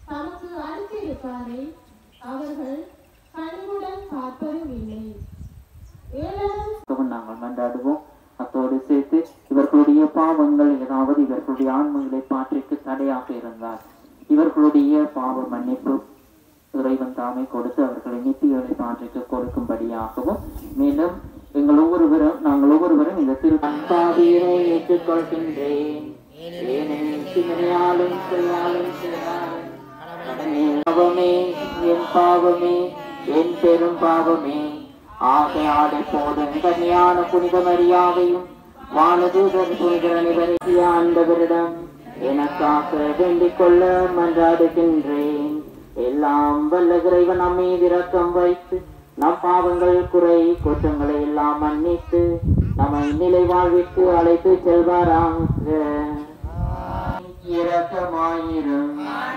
தமக்கு அடுத்திருப்பாரை அவர்கள் கனிவுடன் பார்ப்பதும் இல்லை ஏளனம் கிறிஸ்துவன் நாங்கள் மன்றாடுவோம் அத்தோடு சேர்த்து இவர்களுடைய பாவங்கள் ஏதாவது இவர்களுடைய ஆன்மங்களை பாற்றிற்கு தடையாக இருந்தால் இவர்களுடைய பாவ மன்னிப்பு இறைவன் தாமே கொடுத்து அவர்களை நித்தியலை பாற்றிற்கு கொடுக்கும்படியாகவும் மேலும் எங்கள் ஒவ்வொருவரும் நாங்கள் ஒவ்வொருவரும் இந்த திரு அன்பாவியரை ஏற்றுக்கொள்கின்றேன் ஏனெனில் சிந்தனையாலும் செய்யாலும் செய்யாலும் பாவமே என் பாவமே என் பெரும் பாவமே ஆகையாடை போதும் கன்னியான புனித மரியாதையும் வானதூதர் புனித அனைவரைய ஆண்டவரிடம் எனக்காக வேண்டிக் கொள்ள மன்றாடுகின்றேன் எல்லாம் வல்ல இறைவன் நம்மீது இரக்கம் வைத்து நம் பாவங்கள் குறை குற்றங்களை எல்லாம் மன்னித்து நம்மை நிலை வாழ்விற்கு அழைத்து செல்வாராங்க இரக்கமாயிரும்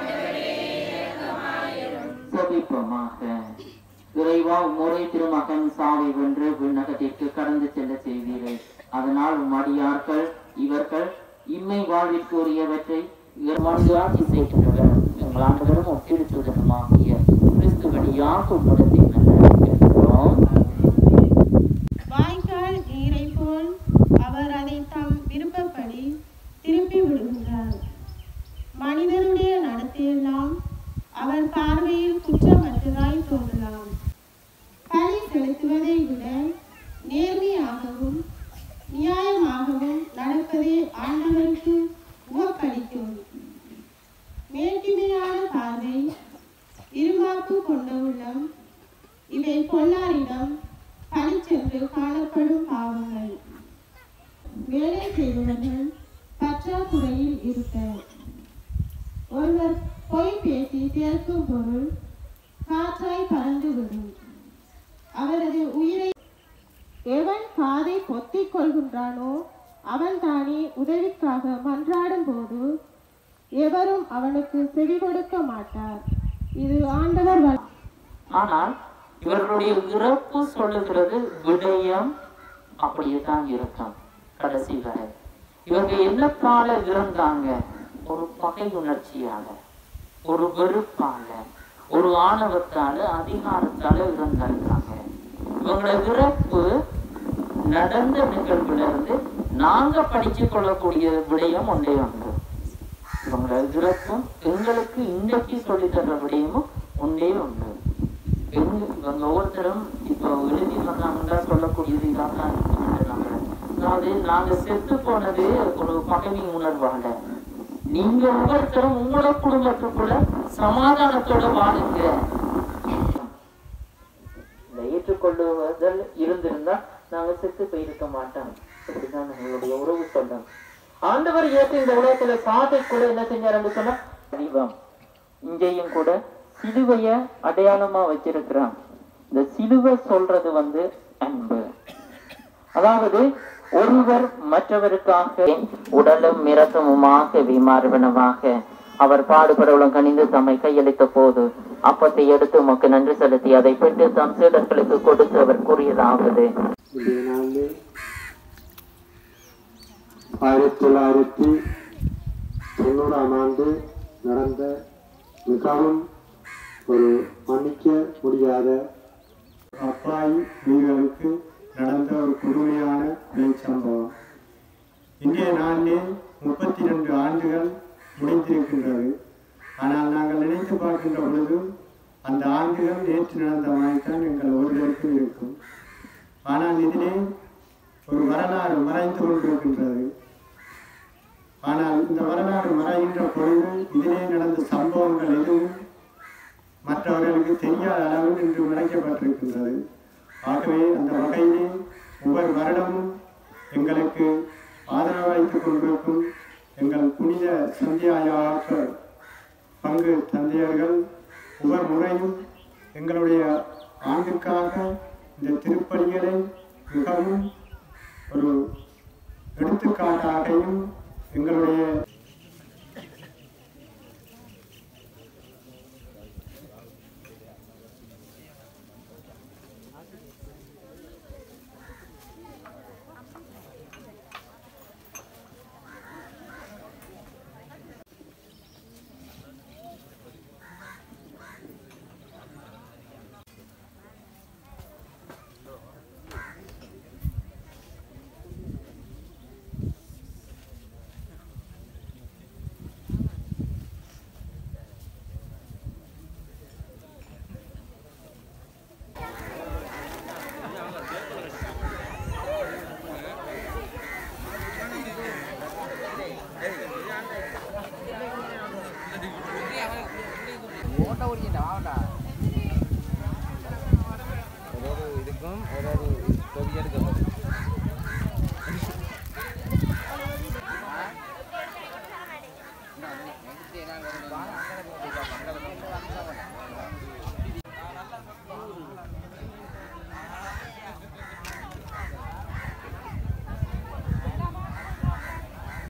செபிப்போமாக இறைவா முறை திருமகன் சாவை வென்று விண்ணகத்திற்கு கடந்து செல்ல செய்தீர்கள் அதனால் உம் அடியார்கள் இவர்கள் இம்மை வாழ்விற்கு உரியவற்றை மனிதாட்சி செய்கின்றனர் எங்கள் ஆண்டவரும் ஒத்திருத்துடனுமாகிய கிறிஸ்து வழியாக உம்மிடத்தில் நன்றிக்கிறோம் வாய்க்கால் நீரை போல் அவர் அதை தம் விருப்பப்படி திருப்பி விடுகின்றார் மனிதனுடைய நடத்தையெல்லாம் அவர் பார்வையில் குற்றமற்றதாய் தோன்றலாம் பழி செலுத்துவதை விட நேர்மையாகவும் நியாயமாகவும் நடப்பதே ஆண்டவருக்கு உவப்பளிக்கும் மேட்டிமையான பார்வை இருமாப்பு கொண்ட உள்ளம் இவை பொல்லாரிடம் பழிச்சென்று காணப்படும் பாவங்கள் வேலை செய்பவர்கள் பற்றாக்குறையில் இருக்க ஒருவர் பொய் பேசி சேர்க்கும் பொருள் காற்றாய் பறந்துவிடும் அவரது உயிரை எவன் காதை பொத்திக் கொள்கின்றானோ அவன் தானே உதவிக்காக மன்றாடும் போது எவரும் அவனுக்கு செவி கொடுக்க மாட்டார் இது ஆண்டவர் வழி ஆனால் இவர்களுடைய இறப்பு சொல்லுகிறது விடயம் அப்படியே தான் இருக்கும் கடைசி வரை இவங்க என்னப்பால இறந்தாங்க ஒரு பகை உணர்ச்சியால ஒரு வெறுப்பால ஒரு ஆணவத்தால அதிகாரத்தால இறந்திருக்காங்க இவங்களோட இறப்பு நடந்த நிகழ்வுல இருந்து நாங்க படிச்சு கொள்ளக்கூடிய விடயம் ஒன்றே ஒன்று இவங்களோட இறப்பும் எங்களுக்கு இன்றைக்கு சொல்லித் தர்ற விடயமும் ஒன்றே ஒன்று எங்க இவங்க ஒவ்வொருத்தரும் இப்போ எழுதி சொன்னாங்கன்னா சொல்லக்கூடியது இதான் தான் இருக்குன்றாங்க. அதாவது நாங்க செத்து போனது ஒரு பகைமை உணர்வால நீங்க ஒவ்வொருத்தரும் உங்களோட குடும்பத்துக்குள்ள சமாதானத்தோட வாழுங்க இந்த ஏற்றுக்கொள்ளுவதில் இருந்திருந்தா நாங்க செத்து போயிருக்க மாட்டோம் இப்படிதான் நம்மளுடைய உறவு சொல்லும் ஆண்டவர் இயேசு இந்த உலகத்துல பாதைக்குள்ள என்ன செஞ்சாருன்னு சொன்னா தெய்வம் இங்கேயும் கூட சிலுவைய அடையாளமா வச்சிருக்கிறான் இந்த சிலுவை சொல்றது வந்து அன்பு அதாவது ஒருவர் மற்றவருக்காக உடலும் மிரசமுமாக விமாறுவனமாக அவர் பாடுபடவுளம் கணிந்து தம்மை கையளித்த போது அப்பத்தை எடுத்து உமக்கு நன்றி செலுத்தி அதை பெற்று தம் சீடர்களுக்கு கொடுத்து அவர் கூறியதாவது இன்றைய நாளில் ஆயிரத்தி தொள்ளாயிரத்தி தொண்ணூறாம் ஆண்டு நடந்த மிகவும் ஒரு மன்னிக்க முடியாத அப்பாய் வீரர்களுக்கு நடந்த ஒரு கொடுமையான கொலை சம்பவம் இன்றைய நாளிலே முப்பத்தி ரெண்டு ஆண்டுகள் முடிந்திருக்கின்றது ஆனால் நாங்கள் நினைத்து பார்க்கின்ற பொழுது அந்த ஆண்டுகள் நேற்று நடந்த மாதிரிதான் எங்கள் ஒருவருக்கும் இருக்கும் ஆனால் இதிலே ஒரு வரலாறு மறைந்து கொண்டிருக்கின்றது ஆனால் இந்த வரலாறு மறைகின்ற பொழுது இதிலே நடந்த சம்பவங்கள் எதுவும் மற்றவர்களுக்கு தெரியாத அளவில் இன்று மறைக்கப்பட்டிருக்கின்றது ஆகவே அந்த வகையிலே ஒவ்வொரு வருடமும் எங்களுக்கு ஆதரவு அளித்துக் கொண்டிருக்கும் எங்கள் புனித சந்தியாயாக பங்கு தந்தையர்கள் ஒவ்வொரு முறையும் எங்களுடைய ஆண்டுக்காக இந்த திருப்பணிகளை மிகவும் ஒரு எடுத்துக்காட்டாகவும் எங்களுடைய ஓடிக்கிட்டா வாடா ஒரு ஒரு இதுக்கும் ஒரு ஒரு தொகை எடுக்கணும்